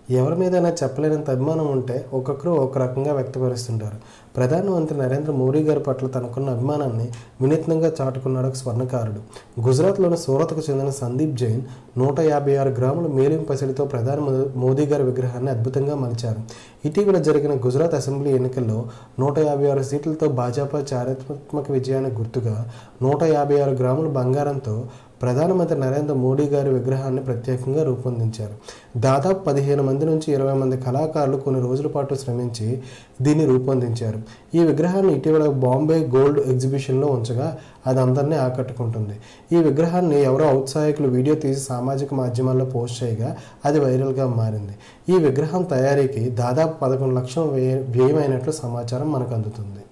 ఎవరి మీదైనా చెప్పలేనంత అభిమానం ఉంటే ఒక్కొక్కరు ఒక రకంగా వ్యక్తపరుస్తుంటారు ప్రధానమంత్రి నరేంద్ర మోడీ గారి పట్ల తనకున్న అభిమానాన్ని వినూత్నంగా చాటుకున్నాడు ఒక స్వర్ణకారుడు గుజరాత్లోని సూరత్కు చెందిన సందీప్ జైన్ నూట యాభై ఆరు గ్రాముల మేలిం పసిడితో ప్రధాని మో- మోదీ గారి విగ్రహాన్ని అద్భుతంగా మలిచారు ఇటీవల జరిగిన గుజరాత్ అసెంబ్లీ ఎన్నికల్లో నూట యాభై ఆరు సీట్లతో భాజపా చారిత్రాత్మక విజయానికి గుర్తుగా నూట యాభై ఆరు గ్రాముల బంగారంతో ప్రధానమంత్రి నరేంద్ర మోడీ గారి విగ్రహాన్ని ప్రత్యేకంగా రూపొందించారు దాదాపు పదిహేను మంది నుంచి ఇరవై మంది కళాకారులు కొన్ని రోజుల పాటు శ్రమించి దీన్ని రూపొందించారు ఈ విగ్రహాన్ని ఇటీవల బాంబే గోల్డ్ ఎగ్జిబిషన్లో ఉంచగా అది అందరినీ ఆకట్టుకుంటుంది ఈ విగ్రహాన్ని ఎవరో ఔత్సాహికులు వీడియో తీసి సామాజిక మాధ్యమాల్లో పోస్ట్ చేయగా అది వైరల్గా మారింది ఈ విగ్రహం తయారీకి దాదాపు పదకొండు లక్షల వ్యయ వ్యయమైనట్లు సమాచారం మనకు అందుతుంది